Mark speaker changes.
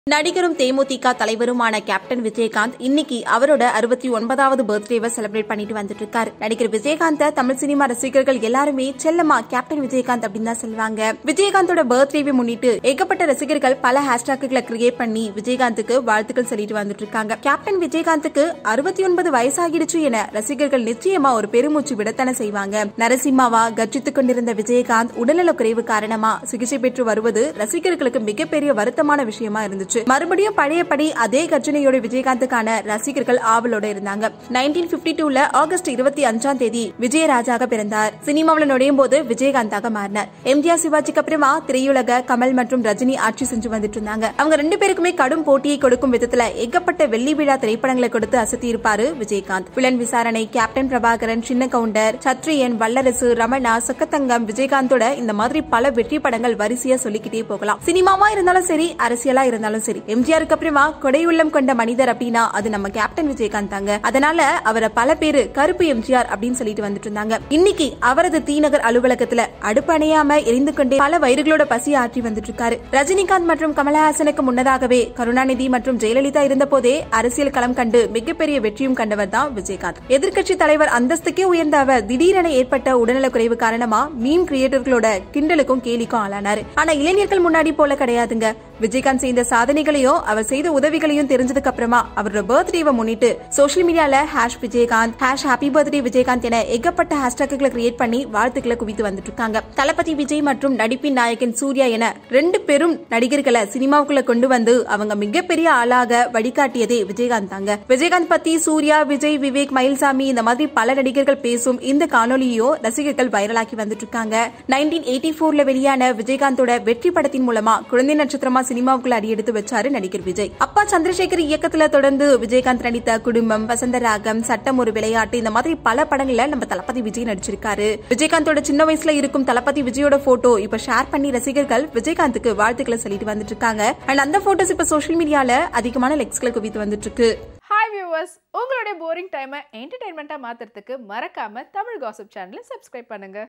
Speaker 1: நடிகரும் தேமுதிக தலைவருமான கேப்டன் விஜயகாந்த் இன்னைக்கு அவரோட அறுபத்தி ஒன்பதாவது பர்த்டேவை செலிப்ரேட் பண்ணிட்டு வந்துட்டு இருக்காரு நடிகர் விஜயகாந்த தமிழ் சினிமா ரசிகர்கள் எல்லாருமே செல்லமா கேப்டன் விஜயகாந்த் அப்படின்னு தான் சொல்லுவாங்க விஜயகாந்தோட பர்த்டேவை முன்னிட்டு ஏகப்பட்ட ரசிகர்கள் பல ஹேஷ்டாக்குகளை கிரியேட் பண்ணி விஜயகாந்துக்கு வாழ்த்துக்கள் சொல்லிட்டு வந்துட்டு இருக்காங்க கேப்டன் விஜயகாந்துக்கு அறுபத்தி ஒன்பது வயசாகிடுச்சு என ரசிகர்கள் நிச்சயமா ஒரு பெருமூச்சு விடத்தானே செய்வாங்க நரசிம்மாவா கர்ஜித்துக் கொண்டிருந்த விஜயகாந்த் உடல்நலக் குறைவு காரணமா சிகிச்சை பெற்று வருவது ரசிகர்களுக்கு மிகப்பெரிய வருத்தமான விஷயமா இருந்துச்சு மறுபடியும் பழையபடி அதே கர்ஜனையோட விஜயகாந்துக்கான ரசிகர்கள் ஆவலோட இருந்தாங்க நைன்டீன் பிப்டி டூல ஆகஸ்ட் இருபத்தி அஞ்சாம் தேதி விஜயராஜாக பிறந்தார் சினிமாவில் நுழையும் போது விஜயகாந்தாக மாறினார் எம்ஜிஆர் சிவாஜிக்கு அப்புறமா திரையுலக கமல் மற்றும் ரஜினி ஆட்சி செஞ்சு வந்துட்டு இருந்தாங்க அவங்க ரெண்டு பேருக்குமே கடும் போட்டியை கொடுக்கும் விதத்துல ஏகப்பட்ட வெள்ளி விழா திரைப்படங்களை கொடுத்து அசத்தி இருப்பாரு விஜயகாந்த் வில்லன் விசாரணை கேப்டன் பிரபாகரன் சின்ன கவுண்டர் சத்ரியன் வல்லரசு ரமணா சொக்கத்தங்கம் விஜயகாந்தோட இந்த மாதிரி பல வெற்றி படங்கள் வரிசையா சொல்லிக்கிட்டே போகலாம் சினிமாவா இருந்தாலும் சரி அரசியலா இருந்தாலும் சரி எம்ஜிஆருக்கு அப்புறமா கொடையுள்ளம் கொண்ட மனிதர் அப்படின்னா அது நம்ம கேப்டன் விஜயகாந்த் தாங்க அதனால அவரை பல பேரு கருப்பு எம்ஜிஆர் அப்படின்னு சொல்லிட்டு வந்துட்டு இருந்தாங்க இன்னைக்கு அவரது தீநகர் அலுவலகத்துல அடுப்பு அணையாம எரிந்து கொண்டே பல வயிறுகளோட பசி ஆற்றி வந்துட்டு இருக்காரு ரஜினிகாந்த் மற்றும் கமலஹாசனுக்கு முன்னதாகவே கருணாநிதி மற்றும் ஜெயலலிதா இருந்த போதே அரசியல் களம் கண்டு மிகப்பெரிய வெற்றியும் கண்டவர் தான் விஜயகாந்த் எதிர்க்கட்சி தலைவர் அந்தஸ்துக்கே உயர்ந்த அவர் திடீரென ஏற்பட்ட உடல்நலக் குறைவு காரணமா மீன் கிரியேட்டர்களோட கிண்டலுக்கும் கேலிக்கும் ஆளானாரு ஆனா இளைஞர்கள் முன்னாடி போல கிடையாதுங்க விஜயகாந்த் செய்த சாதனைகளையும் அவர் செய்த உதவிகளையும் தெரிஞ்சதுக்கு அப்புறமா அவரோட பர்த்டேவை முன்னிட்டு சோஷியல் மீடியால hash Vijayakanth hash happy birthday Vijayakanth என ஏகப்பட்ட ஹேஷ்டாக்குகளை கிரியேட் பண்ணி வாழ்த்துக்களை குவித்து வந்துட்டு இருக்காங்க தளபதி விஜய் மற்றும் நடிப்பின் நாயகன் சூர்யா என ரெண்டு பெரும் நடிகர்களை சினிமாவுக்குள்ள கொண்டு வந்து அவங்க மிகப்பெரிய ஆளாக வழிகாட்டியதே விஜயகாந்த் தாங்க விஜயகாந்த் பத்தி சூர்யா விஜய் விவேக் மயில்சாமி இந்த மாதிரி பல நடிகர்கள் பேசும் இந்த காணொலியோ ரசிகர்கள் வைரலாக்கி வந்துட்டு இருக்காங்க நைன்டீன் எயிட்டி போர்ல வெளியான விஜயகாந்தோட வெற்றி படத்தின் மூலமா குழந்தை நட்சத்திரமா சினிமாவுக்குள்ள அடியெடுத்து வச்சாரு நடிகர் விஜய் அப்பா சந்திரசேகர் இயக்கத்துல தொடர்ந்து விஜயகாந்த் நடித்த குடும்பம் வசந்தராகம் சட்டம் ஒரு விளையாட்டு இந்த மாதிரி பல படங்கள்ல நம்ம தளபதி விஜய் நடிச்சிருக்காரு விஜயகாந்தோட சின்ன வயசுல இருக்கும் தளபதி விஜயோட போட்டோ இப்ப ஷேர் பண்ணி ரசிகர்கள் விஜயகாந்துக்கு வாழ்த்துக்களை சொல்லிட்டு வந்துட்டு இருக்காங்க அண்ட் அந்த போட்டோஸ் இப்ப சோஷியல் மீடியால அதிகமான லைக்ஸ்களை குவித்து வந்துட்டு இருக்கு
Speaker 2: ஹாய் வியூவர்ஸ் உங்களுடைய போரிங் டைமை என்டர்டைன்மெண்ட்டாக மாற்றுறதுக்கு மறக்காம தமிழ் காசிப் சேனலை சப்ஸ்கிரைப் பண்ணுங்க